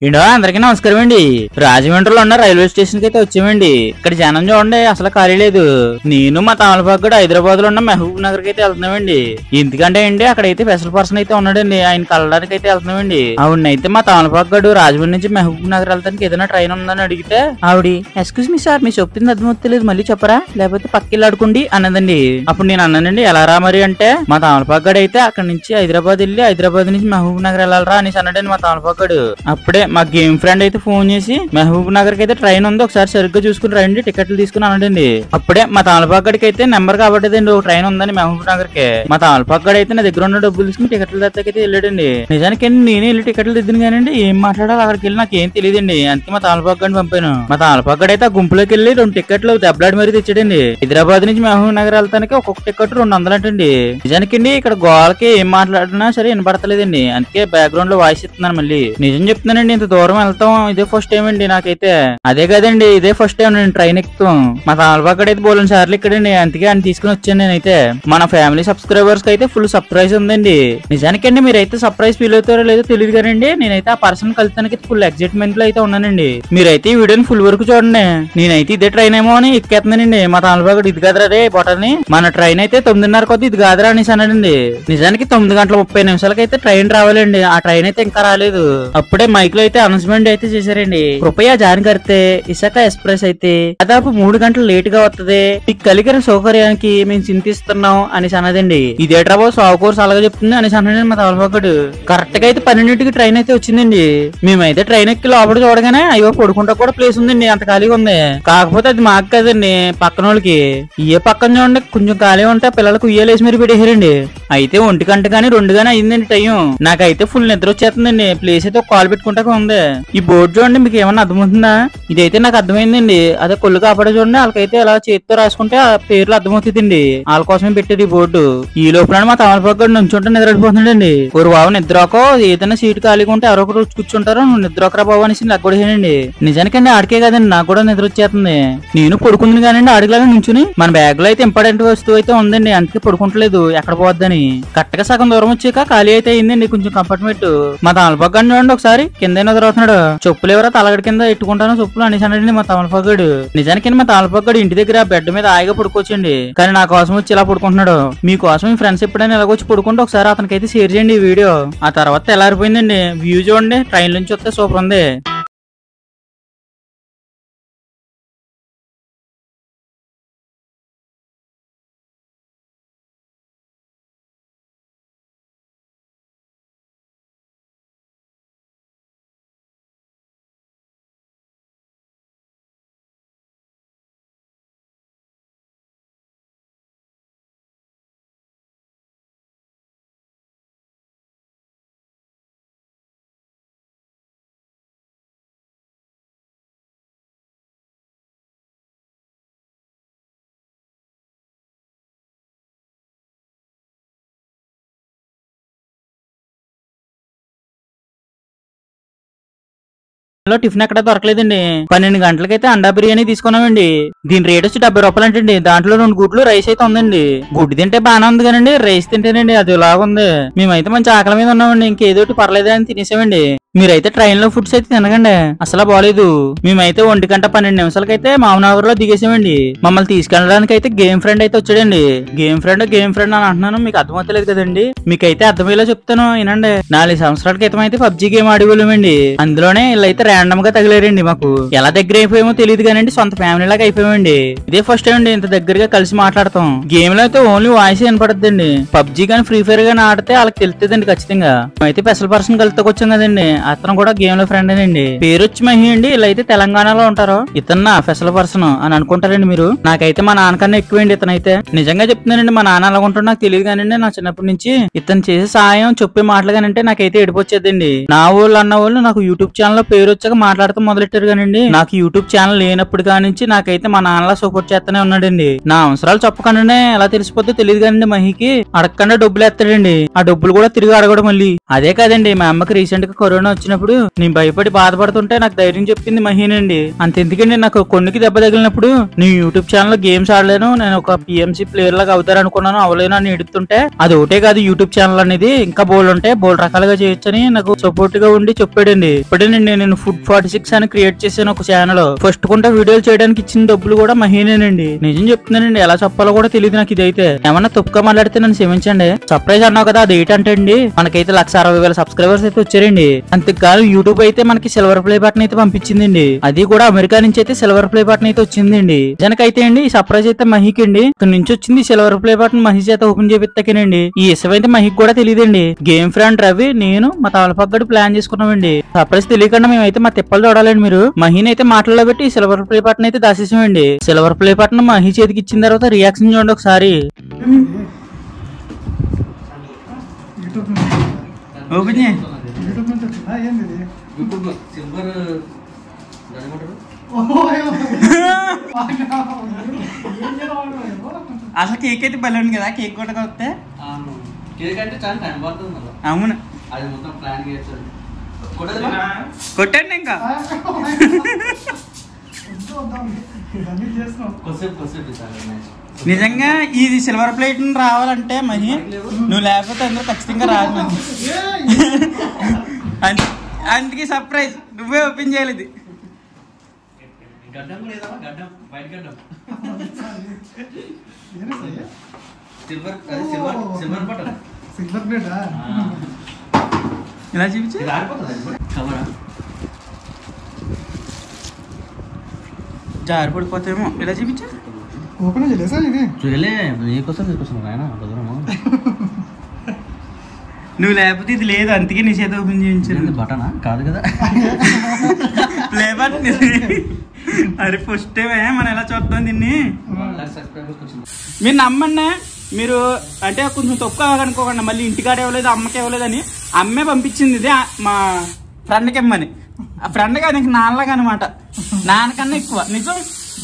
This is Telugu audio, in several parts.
ఏంటో అందరికీ నమస్కారం అండి రాజమండ్రిలో ఉన్న రైల్వే స్టేషన్ కి అయితే వచ్చామండి ఇక్కడ జనం చూడండి అసలు ఖాళీ లేదు నేను మా తమలపాకుడు హైదరాబాద్ లో ఉన్న మహబూబ్ నగర్ కి అయితే వెళ్తున్నామండి ఎందుకంటే అండి అక్కడైతే స్పెషల్ పర్సన్ అయితే ఉన్నాడండి ఆయన కలడానికి అయితే వెళ్తున్నామండి ఆవిడనైతే మా తమలపాకుడు రాజమండ్రి నుంచి మహబూబ్ నగర్ వెళ్తానికి ఏదైనా ట్రైన్ ఉందని అడిగితే ఆవిడ ఎక్స్క్యూజ్ మీ సార్ మీ చెప్తుంది అర్థమవుతలేదు మళ్ళీ చెప్పరా లేకపోతే పక్కిల్లు ఆడుకోండి అన్నదండి అప్పుడు నేను అన్నానండి ఎలా రా మరి అంటే మా తమలపాకుడు అయితే అక్కడ నుంచి హైదరాబాద్ వెళ్ళి హైదరాబాద్ నుంచి మహబూబ్ నగర్ వెళ్ళాలరా అనేసి అన్నాడండి మా తమలపాకుడు అప్పుడే మా గేమ్ ఫ్రెండ్ అయితే ఫోన్ చేసి మహబూబ్ నగర్ కి అయితే ట్రైన్ ఉంది ఒకసారి సరిగ్గా చూసుకుని రండి టికెట్లు తీసుకుని అన్నాడండి అప్పుడే మా తమలపాకుడికి అయితే నెంబర్ కాబట్టేదండి ఒక ట్రైన్ ఉందని మహబూబ్ నగర్ కి మా తమలపాకుడు అయితే నా దగ్గర ఉన్న డబ్బులు తీసుకుని టికెట్లు దగ్గరికి వెళ్ళాడండి నిజానికి ఏంటి నేనే వెళ్ళి టికెట్లు దిద్దును కానండి ఏం మాట్లాడాలి అక్కడికి వెళ్ళి నాకు ఏం తెలియదండి అందుకే మా తమలపాకుడిని పంపాను మా తమలపాకుడు అయితే ఆ గుంపులోకి వెళ్ళి రెండు టికెట్లు దెబ్బలాడి మరీ తెచ్చాడండి హైదరాబాద్ నుంచి మహబూబ్ నగర్ వెళ్తానికి ఒక్కొక్క టికెట్ రెండు వందలు అంటండి నిజానికి అండి ఇక్కడ గోడకి ఏం మాట్లాడినా సరే వినపడతలేదండి అందుకే బ్యాక్గ్రౌండ్ లో వాయిస్ ఇస్తున్నాను మళ్ళీ నిజం చెప్తున్నానండి ఇంత దూరం వెళ్తాం ఇదే ఫస్ట్ టైం అండి నాకైతే అదే కదండి ఇదే ఫస్ట్ టైం నేను ట్రైన్ ఎక్కుతాం మా తాళపాకడ అయితే బోలని సార్లు ఇక్కడండి అందుకే ఆయన తీసుకుని వచ్చాను నేనైతే మన ఫ్యామిలీ సబ్స్క్రైబర్స్ కి అయితే ఫుల్ సర్ప్రైజ్ ఉందండి నిజానికండి మీరైతే సర్ప్రైజ్ ఫీల్ అవుతారో లేదో తెలియదు కదండి నేనైతే ఆ పర్సన్ కలుతానికి ఫుల్ ఎక్సైట్మెంట్ లో అయితే ఉన్నానండి మీరైతే ఈ వీడియోని ఫుల్ వరకు చూడండి నేనైతే ఇదే ట్రైన్ ఏమో అని ఎక్కేస్తున్నానండి మా తాళపాకడు ఇది కాదురా రే బొటని మన ట్రైన్ అయితే తొమ్మిదిన్నర కొద్ది ఇది కాదురా అనేసి అన్నాడండి నిజానికి తొమ్మిది గంటల ముప్పై నిమిషాలకి అయితే ట్రైన్ రావాలండి ఆ ట్రైన్ అయితే ఇంకా రాలేదు అప్పుడే మైక్ లో అయితే అనౌన్స్మెంట్ అయితే చేశారండి కృపయా జాన్ కడితే ఇసక ఎక్స్ప్రెస్ అయితే దాదాపు మూడు గంటలు లేట్ గా వస్తుంది మీకు కలిగిన సౌకర్యానికి మేము చింతిస్తున్నాం అనేసి అన్నదండి ఇదేట్రా బాబు సాగు కోర్స్ అలాగే చెప్తుంది అనేసి అన్నాడండి మా తలపక్కడు కరెక్ట్ గా అయితే పన్నెండింటికి ట్రైన్ అయితే వచ్చిందండి మేమైతే ట్రైన్ ఎక్కి లోపల చూడగానే అయ్యో పడుకుంటా కూడా ప్లేస్ ఉందండి అంత ఖాళీగా ఉంది కాకపోతే అది మాకు కదండి పక్కన వాళ్ళకి ఏ పక్కన చూడండి కొంచెం ఖాళీ ఉంటే పిల్లలకు ఉయ్యాలేసి మరి పెట్టేశారండి అయితే ఒంటి గంట కానీ రెండు గానీ అయిందండి టైం నాకైతే ఫుల్ నిద్ర వచ్చేస్తుందండి ప్లేస్ అయితే ఒక కాల్ పెట్టుకుంటా ఉంది ఈ బోర్డు చూడండి మీకు ఏమన్నా అర్థమవుతుందా ఇదైతే నాకు అర్థమైందండి అదే కొల్లు కాపాడే చూడండి వాళ్ళకైతే అలా చేతితో రాసుకుంటే ఆ పేర్లు అర్థమవుతుందండి వాళ్ళ కోసమే పెట్టారు ఈ బోర్డు ఈ లోపల మా తమలపక్కడు నుంచుంటే నిద్రపోతుందండి ఒక బాబు నిద్రకో ఏదైనా సీట్ ఖాళీగా ఉంటే ఎవరో ఒకరు కూర్చుంటారో నువ్వు నిద్రకరా బాబు అనేసి లగ్గొడేనండి నిజానికండి ఆడికే కదండి నాకు కూడా నిద్ర వచ్చేస్తుంది నేను పడుకుంది కానండి ఆడిలాగా నుంచుని మన బ్యాగ్ లో అయితే ఇంపార్టెంట్ వస్తువు అయితే ఉందండి అందుకే పడుకుంటలేదు ఎక్కడ పోద్దని కరెక్ట్గా సగం దూరం వచ్చాక ఖాళీ అయితే అయిందండి కొంచెం కంపార్ట్మెంట్ మా తమలపక్కడు చూడండి ఒకసారి కింద ఎదురవుతున్నాడు చెప్పులు ఎవరో తలగడి కింద ఎట్టుకుంటాను చెప్పులు అనేసి అన్నాడండి మా తమలపక్కడు నిజానికి మా తమలపక్కడు ఇంటి దగ్గర బెడ్ మీద హాయిగా పడుకోవచ్చండి కానీ నా కోసం వచ్చి ఇలా పడుకుంటున్నాడు మీకోసం మీ ఫ్రెండ్స్ ఎప్పుడైనా ఇలాగొచ్చి పడుకుంటే ఒకసారి అతనికి అయితే షేర్ చేయండి ఈ వీడియో ఆ తర్వాత తెల్లారిపోయిందండి వ్యూ చూడండి ట్రైన్ నుంచి వస్తే సూపర్ ఉంది లో టిఫిన్ ఎక్కడ దొరకలేదండి పన్నెండు గంటలకైతే అండా బిర్యానీ తీసుకున్నామండి దీని రేట్ వచ్చి డెబ్బై రూపాయలు అంటండి దాంట్లో రెండు గుడ్లు రైస్ అయితే ఉందండి గుడ్డు తింటే బాగానే ఉంది కానండి రైస్ తింటేనండి అది ఇలాగుంది మేమైతే మంచి ఆకలి మీద ఉన్నామండి ఇంకేదోటి పర్లేదు అని తినేసామండి మీరైతే ట్రైన్ లో ఫుడ్స్ అయితే తినకండి అసలు బాగాలేదు మేమైతే ఒంటి గంట పన్నెండు నిమిషాలకైతే మామనగర్ లో దిగేసామండి మమ్మల్ని తీసుకెళ్ళడానికి అయితే గేమ్ ఫ్రెండ్ అయితే వచ్చాడండి గేమ్ ఫ్రెండ్ గేమ్ ఫ్రెండ్ అని అంటున్నాను మీకు అర్థమవుతలేదు కదండి మీకైతే అర్థమయ్యేలా చెప్తాను వినండి నాలుగు సంవత్సరాల క్రితం అయితే పబ్జి గేమ్ ఆడేవాళ్ళమండి అందులోనే వీళ్ళైతే ర్యాండమ్ గా తగిలారండి మాకు ఎలా దగ్గర అయిపోయామో తెలియదు కానీ సొంత ఫ్యామిలీ లాగా అయిపోయామండి ఇదే ఫస్ట్ టైం అండి ఇంత దగ్గరగా కలిసి మాట్లాడతాం గేమ్ లో అయితే ఓన్లీ వాయిస్ వినపడద్దండి పబ్జి కానీ ఫ్రీ ఫైర్ గానీ ఆడితే వాళ్ళకి తెలుస్తుందండి ఖచ్చితంగా అయితే స్పెషల్ పర్సన్ కలిసి వచ్చాం కదండి అతను కూడా గేమ్ లో ఫ్రెండ్ అండి పేరు వచ్చి మహి అండి ఇలా అయితే తెలంగాణలో ఉంటారు ఇతను నా స్పెషల్ పర్సన్ అని అనుకుంటారండి మీరు నాకైతే మా నాన్నకన్నా ఎక్కువండి ఇతనైతే నిజంగా చెప్తున్నానండి మా నాన్న ఎలా ఉంటాడో నాకు తెలియదు కానండి నా చిన్నప్పటి నుంచి ఇతను చేసే సాయం చెప్పే మాటలు కానంటే నాకైతే ఏడిపోచ్చేదండి నా వాళ్ళు అన్న వాళ్ళు నాకు యూట్యూబ్ ఛానల్ లో పేరు వచ్చాక మాట్లాడుతూ మొదలెట్టారు కానండి నాకు యూట్యూబ్ ఛానల్ లేనప్పుడు కానించి నాకైతే మా నాన్నలా సపోర్ట్ చేస్తూనే ఉన్నాడండి నా అవసరాలు చెప్పకుండానే ఎలా తెలిసిపోతే తెలియదు కానండి మహికి అడగకుండా డబ్బులు ఎత్తాడండి ఆ డబ్బులు కూడా తిరిగి అడగడం మళ్ళీ అదే కాదండి మా అమ్మకి రీసెంట్ గా కరోనా వచ్చినప్పుడు నేను భయపడి బాధపడుతుంటే నాకు ధైర్యం చెప్పింది మహీనండి అంతెందుకండి నాకు కొన్నికి దెబ్బ తగిలినప్పుడు నేను యూట్యూబ్ ఛానల్ గేమ్స్ ఆడలేను నేను ఒక పిఎంసీ ప్లేయర్ లాగా అవుతారనుకున్నాను అవలేను అని ఎడుతుంటే అది ఒకటే కాదు యూట్యూబ్ ఛానల్ అనేది ఇంకా బోల్డ్ ఉంటాయి బోల్డ్ రకాలుగా చేయొచ్చని నాకు సపోర్ట్ గా ఉండి చెప్పాడండి ఇప్పుడేనండి నేను ఫుడ్ ఫార్టీ సిక్స్ అని క్రియేట్ చేశాను ఒక ఛానల్ ఫస్ట్ కొంటే వీడియోలు చేయడానికి ఇచ్చిన డబ్బులు కూడా మహీనేనండి నిజం చెప్తున్నానండి ఎలా చెప్పాలో కూడా తెలియదు నాకు ఇదైతే ఏమన్నా తప్పుగా మాట్లాడితే నన్ను క్షమించండి సర్ప్రైజ్ అన్నావు కదా అది ఏంటంటే అండి మనకైతే లక్ష అరవై వేల సబ్స్క్రైబర్స్ అయితే వచ్చారండి అంతేకాదు యూట్యూబ్ అయితే మనకి సిల్వర్ ప్లే బటన్ అయితే పంపించిందండి అది కూడా అమెరికా నుంచి అయితే సిల్వర్ ప్లే బటన్ అయితే వచ్చిందండి జనకైతే అండి ఈ సర్ప్రైజ్ అయితే మహిక్ అండి ఇక్కడ నుంచి వచ్చింది సిల్వర్ ప్లే బటన్ మహి చేత ఓపెన్ చేపిస్తాకేనండి ఈ ఇసం అయితే మహిక్ కూడా తెలియదండి గేమ్ ఫ్రెండ్ రవి నేను మా తమలపగ్గడు ప్లాన్ చేసుకున్నామండి సర్ప్రైజ్ తెలియకుండా మేమైతే మా తిప్పలు చూడాలండి మీరు మహిని అయితే మాటల్లో పెట్టి సిల్వర్ ప్లే బటన్ అయితే దాసేసామండి సిల్వర్ ప్లే బటన్ మహి చేతికి ఇచ్చిన తర్వాత రియాక్షన్ చూడండి ఒకసారి యూట్యూబ్ నుంచి ఓపెన్ చేయి యూట్యూబ్ నుంచి వచ్చిందా ఏంది ఇది యూట్యూబ్ లో సిల్వర్ దాని ఏమంటారు ఓహో, ఏమో. ఏం చేయడం అసలు కేక్ అయితే బలం కదా కేక్ కూడా వస్తే అవును. కేక్ అంటే చాలా టైం పడుతుంది మళ్ళీ అవును అది మొత్తం ప్లాన్ చేస్తుంది కొట్టదురా? కొట్టండి ఇంకా ఇవన్నీ చేస్తున్నాం కొద్దిసేపు కొద్దిసేపు ఇస్తాను మ్యాచ్ నిజంగా ఇది సిల్వర్ ప్లేట్ రావాలంటే మహి నువ్వు లేకపోతే అందరూ ఖచ్చితంగా రాదు మహి అం- అందుకే సర్ప్రైజ్ నువ్వే ఓపెన్ చేయాలి ఇది గడ్డం కూడా ఏదమ్మా గడ్డం వైట్ గడ్డం సిల్వర్ అది సిల్వర్ సిల్వర్ బటన్ సిల్వర్ ప్లేటా ఇలా చూపించి ఇది ఆరిపోతుంది కవరా జారి పడిపోతేమో ఇలా చూపించు ఓపెన్ చేయలేసా ఇది చూడలే నీకోసం తీసుకొస్తున్నాను ఆయన దూరము నువ్వు లేకపోతే ఇది లేదు అందుకే నీ చేత ఓపెన్ చేయించాను బటనా కాదు కదా ప్లే బటన్ ఇది. అరే ఫస్ట్ టైమే మనం ఎలా చూద్దాం దీన్ని సబ్స్క్రైబర్స్ వచ్చింది మీరు నమ్మండి మీరు అంటే కొంచెం తక్కువ అనుకోకండి మళ్ళీ ఇంటికాడ ఇవ్వలేదు అమ్మకి ఇవ్వలేదని అమ్మే పంపించింది ఇది ఆ- మా ఫ్రెండ్కి ఇమ్మని ఆ ఫ్రెండ్ కాదు ఇంక నాన్నలాగా అనమాట నాన్నకన్నా ఎక్కువ నిజం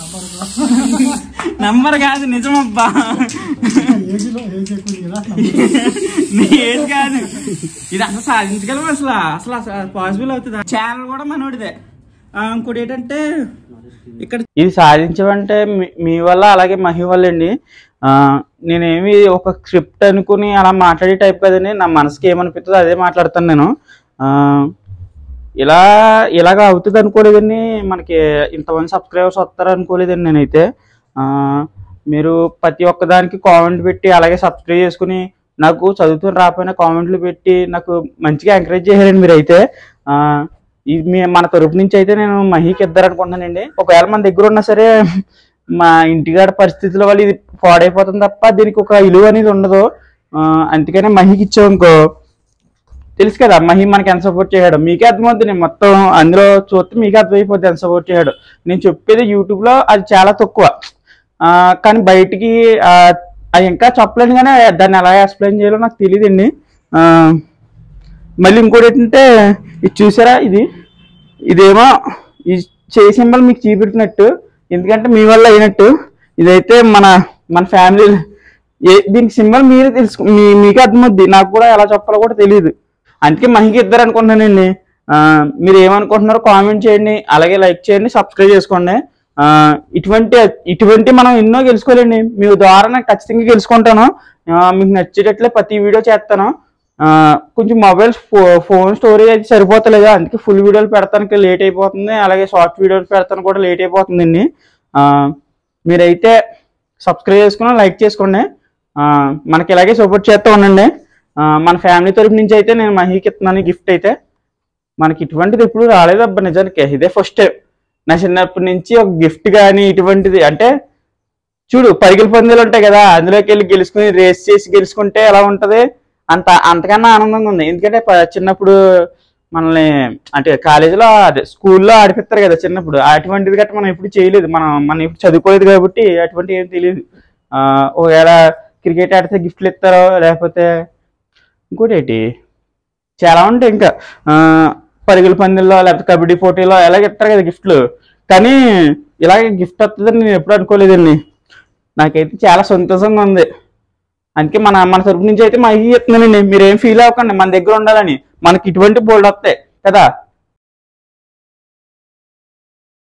నంబర్ కాదు నిజం అబ్బా ఏజీలో ఏజ్ ఎక్కువ కదా నీ ఏజ్ కాదు ఇది అసలు సాధించగలం అసలు అసలు పాసిబుల్ అవుతుంది ఛానల్ కూడా మనోడిదే ఆ, ఇంకోటి ఏంటంటే ఇక్కడ ఇది సాధించమంటే మీ- మీ వల్ల అలాగే మహి వల్ల అండి ఆ, నేనేమి ఒక స్క్రిప్ట్ అనుకుని అలా మాట్లాడే టైప్ కదండి నా మనసుకి ఏమనిపిస్తుందో అదే మాట్లాడతాను నేను ఆ, ఇలా ఇలాగ అవుతుంది అనుకోలేదండి మనకి ఇంతమంది సబ్స్క్రైబర్స్ వస్తారు అనుకోలేదండి నేనైతే ఆ, మీరు ప్రతి ఒక్కదానికి కామెంట్ పెట్టి అలాగే సబ్స్క్రైబ్ చేసుకుని నాకు చదువుతుని రాకపోయినా కామెంట్లు పెట్టి నాకు మంచిగా ఎంకరేజ్ చేశారండి మీరైతే ఆ, ఇది మీ మన తరపు నుంచి అయితే నేను మహికి ఇద్దరు అనుకుంటున్నానండి ఒకవేళ మన దగ్గర ఉన్నా సరే మా ఇంటికాడ పరిస్థితుల వల్ల ఇది పాడైపోతుంది తప్ప దీనికి ఒక విలువ అనేది ఉండదు ఆ, అందుకనే మహికి ఇచ్చాం ఇంకో తెలుసు కదా మహి మనకి ఎంత సపోర్ట్ చేయడు మీకే అర్థమవుతుంది నేను మొత్తం అందులో చూస్తే మీకే అర్థమైపోద్ది ఎంత సపోర్ట్ చేయడు నేను చెప్పేది యూట్యూబ్ లో అది చాలా తక్కువ ఆ, కానీ బయటికి ఆ, అది ఇంకా చెప్పలేను కానీ దాన్ని ఎలా ఎక్స్ప్లెయిన్ చేయాలో నాకు తెలియదండి ఆ, మళ్ళీ ఇంకోటి ఏంటంటే ఇది చూసారా ఇది ఇదేమో ఈ చేయి సింబల్ మీకు చూపెట్టినట్టు ఎందుకంటే మీ వల్ల అయినట్టు ఇదైతే మన మన ఫ్యామిలీ ఏ దీనికి సింబల్ మీరే తెలుసు మీ మీకు అర్థమవుద్ది నాకు కూడా ఎలా చెప్పాలో కూడా తెలియదు అందుకే మహికి ఇద్దరు అనుకుంటున్నానండి ఆ, మీరు ఏమనుకుంటున్నారో కామెంట్ చేయండి అలాగే లైక్ చేయండి సబ్స్క్రైబ్ చేసుకోండి ఆ, ఇటువంటి ఇటువంటి మనం ఎన్నో గెలుచుకోలేండి మీ ద్వారా నాకు ఖచ్చితంగా గెలుచుకుంటాను ఆ, మీకు నచ్చేటట్లే ప్రతి వీడియో చేస్తాను ఆ, కొంచెం మొబైల్ ఫోన్ స్టోరేజ్ అయితే సరిపోతలేదు అందుకే ఫుల్ వీడియోలు పెడతానికి లేట్ అయిపోతుంది అలాగే షార్ట్ వీడియోలు పెడతాను కూడా లేట్ అయిపోతుందండి ఆ, మీరైతే సబ్స్క్రైబ్ చేసుకుని లైక్ చేసుకోండి ఆ, మనకి ఇలాగే సపోర్ట్ చేస్తూ ఉండండి ఆ, మన ఫ్యామిలీ తరపు నుంచి అయితే నేను మహీకి ఇస్తున్నాను గిఫ్ట్ అయితే మనకి ఇటువంటిది ఎప్పుడు రాలేదబ్బా నిజానికి ఇదే ఫస్ట్ టైం నా చిన్నప్పటి నుంచి ఒక గిఫ్ట్ కానీ ఇటువంటిది అంటే చూడు పరుగుల పందులు ఉంటాయి కదా అందులోకి వెళ్ళి గెలుచుకుని రేస్ చేసి గెలుచుకుంటే ఎలా ఉంటది అంత అంతకన్నా ఆనందంగా ఉంది ఎందుకంటే ప- చిన్నప్పుడు మనల్ని అంటే కాలేజీలో అదే స్కూల్లో ఆడిపిస్తారు కదా చిన్నప్పుడు అటువంటిది గట్రా మనం ఎప్పుడు చేయలేదు మనం మనం ఎప్పుడు చదువుకోలేదు కాబట్టి అటువంటి ఏం తెలియదు ఆ, ఒకవేళ క్రికెట్ ఆడితే గిఫ్ట్లు ఇస్తారో లేకపోతే ఇంకోటి ఏంటి చాలా ఉంటాయి ఇంకా ఆ, పరుగుల పందెల్లో లేకపోతే కబడ్డీ పోటీలో ఎలాగ ఇస్తారు కదా గిఫ్ట్లు కానీ ఇలాగే గిఫ్ట్ వస్తుందని నేను ఎప్పుడు అనుకోలేదండి నాకైతే చాలా సంతోషంగా ఉంది అందుకే మన మన తరపు నుంచి అయితే మా ఇవి చెప్తున్నానండి మీరు ఏం ఫీల్ అవ్వకండి మన దగ్గర ఉండాలని మనకి ఇటువంటి బోల్డ్ వస్తాయి కదా